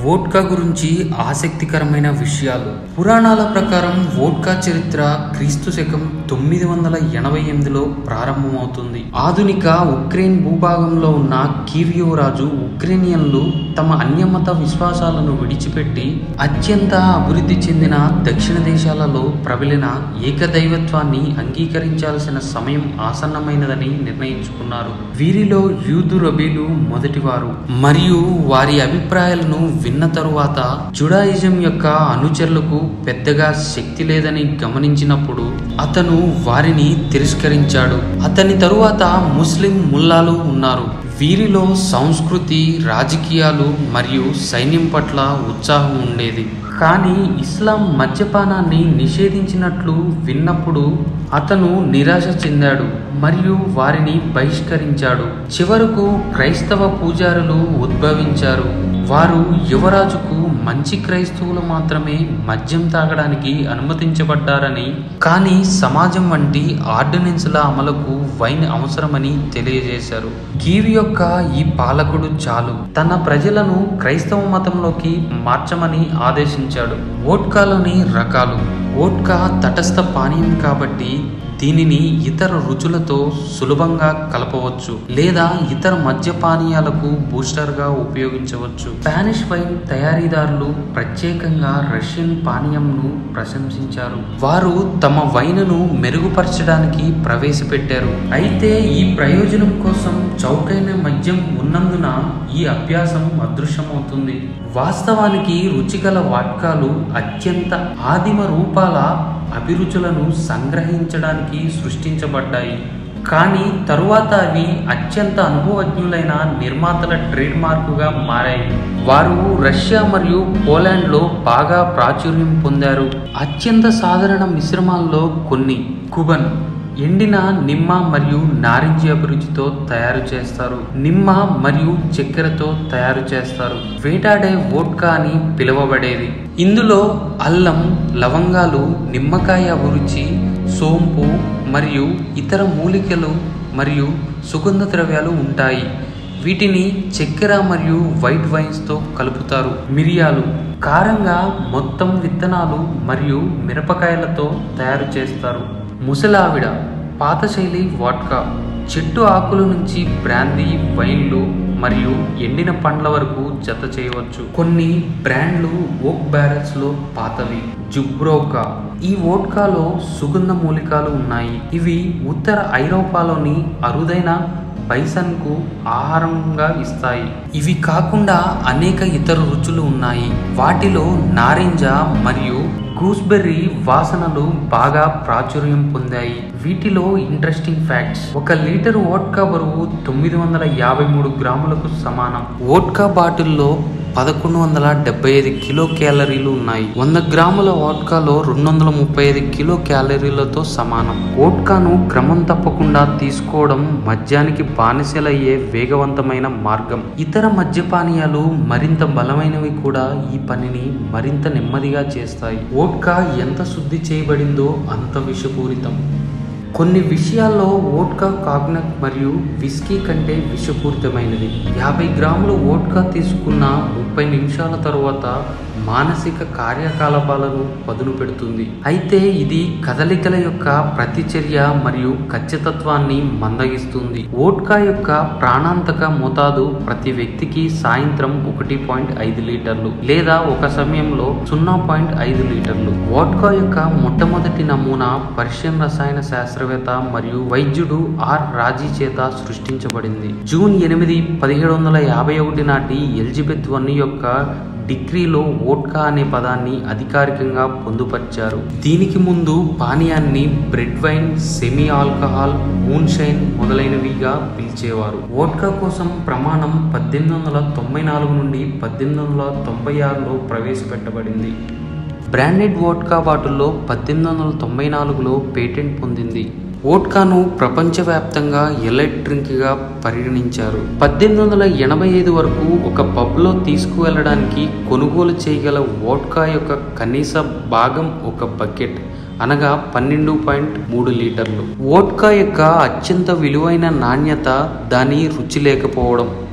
vodka గురించి ఆసక్తికరమైన విషయాలు పురాణాల ప్రకారం వోడ్కా చరిత్ర క్రీస్తు శకం తొమ్మిది వందల ఎనభై ఎనిమిదిలో ప్రారంభమవుతుంది ఆధునిక ఉక్రెయిన్ భూభాగంలో ఉన్న కీవియో రాజు ఉక్రేనియన్లు తమ అన్యమత విశ్వాసాలను విడిచిపెట్టి అత్యంత అభివృద్ధి చెందిన దక్షిణ దేశాలలో ప్రబలిన ఏకదైవత్వాన్ని అంగీకరించాల్సిన సమయం ఆసన్నమైనదని నిర్ణయించుకున్నారు వీరిలో యూదు రబీలు మొదటివారు మరియు వారి అభిప్రాయాలను విన్న తరువాత జుడాయిజం యొక్క అనుచరులకు పెద్దగా శక్తి లేదని గమనించినప్పుడు అతను వారిని తిరస్కరించాడు అతని తరువాత ముస్లిం ముల్లాలు ఉన్నారు వీరిలో సంస్కృతి రాజకీయాలు మరియు సైన్యం పట్ల ఉత్సాహం ఉండేది కానీ ఇస్లాం మద్యపానాన్ని నిషేధించినట్లు విన్నప్పుడు అతను నిరాశ చెందాడు మరియు వారిని బహిష్కరించాడు చివరకు క్రైస్తవ పూజారులు ఉద్భవించారు వారు యువరాజుకు మంచి క్రైస్తవులు మాత్రమే మద్యం తాగడానికి అనుమతించబడ్డారని కానీ సమాజం వంటి ఆర్డినెన్స్ల అమలుకు వైన్ అవసరమని తెలియజేశారు కీవి యొక్క ఈ పాలకుడు చాలు తన ప్రజలను క్రైస్తవ మతంలోకి మార్చమని ఆదేశించాడు వోడ్కాలోని రకాలు వోడ్కా తటస్థ పానీయం కాబట్టి దీనిని ఇతర రుచులతో సులభంగా కలపవచ్చు లేదా ఇతర మద్య పానీయాలకు బూస్టర్గా ఉపయోగించవచ్చు స్పానిష్ వైన్ తయారీదారులు ప్రత్యేకంగా రష్యన్ పానీయంను ప్రశంసించారు వారు తమ వైన్ను మెరుగుపరచడానికి ప్రవేశపెట్టారు అయితే ఈ ప్రయోజనం కోసం చౌకైన మద్యం ఉన్నందున ఈ అభ్యాసం అదృశ్యమవుతుంది వాస్తవానికి రుచిగల వాట్కాలు అత్యంత ఆదిమ రూపాల అభిరుచులను సంగ్రహించడానికి సృష్టించబడ్డాయి కానీ తరువాత అవి అత్యంత అనుభవజ్ఞులైన నిర్మాతల ట్రేడ్ మార్కుగా మారాయి వారు రష్యా మరియు పోలాండ్లో బాగా ప్రాచుర్యం పొందారు అత్యంత సాధారణ మిశ్రమాల్లో కొన్ని కుబన్ ఎండిన నిమ్మ మరియు నారింజ అభిరుచితో తయారు చేస్తారు నిమ్మ మరియు చక్కెరతో తయారు చేస్తారు వేటాడే వోడ్కా అని పిలువబడేది ఇందులో అల్లం లవంగాలు నిమ్మకాయ అభిరుచి సోంపు మరియు ఇతర మూలికలు మరియు సుగంధ ద్రవ్యాలు ఉంటాయి వీటిని చక్కెర మరియు వైట్ వైన్స్తో కలుపుతారు మిరియాలు కారంగా మొత్తం విత్తనాలు మరియు మిరపకాయలతో తయారు చేస్తారు ముసలావిడ పాత శైలి వాట్కా చెట్టు ఆకుల నుంచి బ్రాందీ వైన్లు మరియు ఎండిన పండ్ల వరకు జత చేయవచ్చు కొన్ని బ్రాండ్లు ఓక్ బ్యారెల్స్ లో పాతవి జుబ్రోకా ఈ వోడ్కాలో సుగంధ మూలికలు ఉన్నాయి ఇవి ఉత్తర ఐరోపాలోని అరుదైన బైసన్ కు ఆహారంగా ఇస్తాయి ఇవి కాకుండా అనేక ఇతర రుచులు ఉన్నాయి వాటిలో నారింజ మరియు గూస్బెర్రీ వాసనలు బాగా ప్రాచుర్యం పొందాయి వీటిలో ఇంట్రెస్టింగ్ ఫ్యాక్ట్స్ ఒక లీటర్ వోడ్కా బరువు తొమ్మిది వందల యాభై మూడు గ్రాములకు సమానం వోడ్కా బాటిల్లో పదకొండు వందల డెబ్బై ఐదు కిలో క్యాలరీలు ఉన్నాయి వంద గ్రాముల వోడ్కాలో రెండు వందల ముప్పై ఐదు కిలో క్యాలరీలతో సమానం వోడ్కాను క్రమం తప్పకుండా తీసుకోవడం మద్యానికి బానిసలయ్యే వేగవంతమైన మార్గం ఇతర మద్యపానీయాలు మరింత బలమైనవి కూడా ఈ పనిని మరింత నెమ్మదిగా చేస్తాయి వోడ్కా ఎంత శుద్ధి చేయబడిందో అంత విషపూరితం కొన్ని విషయాల్లో వోడ్కా కాగ్నక్ మరియు విస్కీ కంటే విషపూరితమైనది యాభై గ్రాముల వోడ్కా తీసుకున్న ముప్పై నిమిషాల తరువాత మానసిక కార్యకలాపాలను పదును పెడుతుంది అయితే ఇది కదలికల యొక్క ప్రతిచర్య మరియు ఖచ్చితత్వాన్ని మందగిస్తుంది వోడ్కా యొక్క ప్రాణాంతక మోతాదు ప్రతి వ్యక్తికి సాయంత్రం ఒకటి పాయింట్ ఐదు లీటర్లు లేదా ఒక సమయంలో సున్నా పాయింట్ ఐదు లీటర్లు వోడ్కా యొక్క మొట్టమొదటి నమూనా పర్షియన్ రసాయన శాస్త్రవేత్త మరియు వైద్యుడు ఆర్ రాజీ చేత సృష్టించబడింది జూన్ ఎనిమిది పదిహేడు వందల యాభై ఒకటి నాటి ఎలిజబెత్ వన్ యొక్క డిగ్రీలో వోడ్కా అనే పదాన్ని అధికారికంగా పొందుపరిచారు దీనికి ముందు పానీయాన్ని bread wine semi alcohol moonshine మొదలైనవిగా పిలిచేవారు వోడ్కా కోసం ప్రమాణం పద్దెనిమిది వందల తొంభై నాలుగు నుండి పద్దెనిమిది వందల తొంభై ఆరులో ప్రవేశపెట్టబడింది బ్రాండెడ్ వోడ్కా బాటిల్లో పద్దెనిమిది వందల తొంభై నాలుగులో పేటెంట్ పొందింది వోడ్కాను ప్రపంచవ్యాప్తంగా ఎలైట్ డ్రింక్గా పరిగణించారు పద్దెనిమిది వందల ఎనభై ఐదు వరకు ఒక పబ్లో తీసుకువెళ్ళడానికి కొనుగోలు చేయగల వోడ్కా యొక్క కనీస భాగం ఒక బకెట్ అనగా పన్నెండు పాయింట్ మూడు లీటర్లు వోడ్కా యొక్క అత్యంత విలువైన నాణ్యత దాని రుచి లేకపోవడం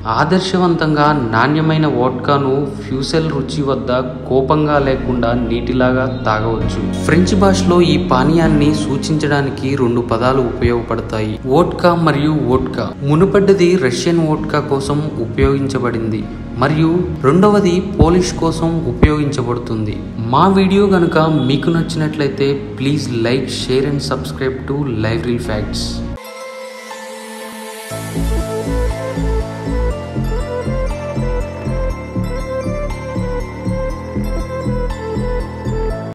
ఆదర్శవంతంగా నాణ్యమైన వోడ్కాను ఫ్యూసెల్ రుచి వద్ద కోపంగా లేకుండా నీటిలాగా తాగవచ్చు ఫ్రెంచ్ భాషలో ఈ పానీయాన్ని సూచించడానికి రెండు పదాలు ఉపయోగపడతాయి వోడ్కా మరియు వోడ్కా మునుపడ్డది రష్యన్ వోడ్కా కోసం ఉపయోగించబడింది మరియు రెండవది పోలిష్ కోసం ఉపయోగించబడుతుంది మా వీడియో కనుక మీకు నచ్చినట్లయితే please like share and subscribe to live reel facts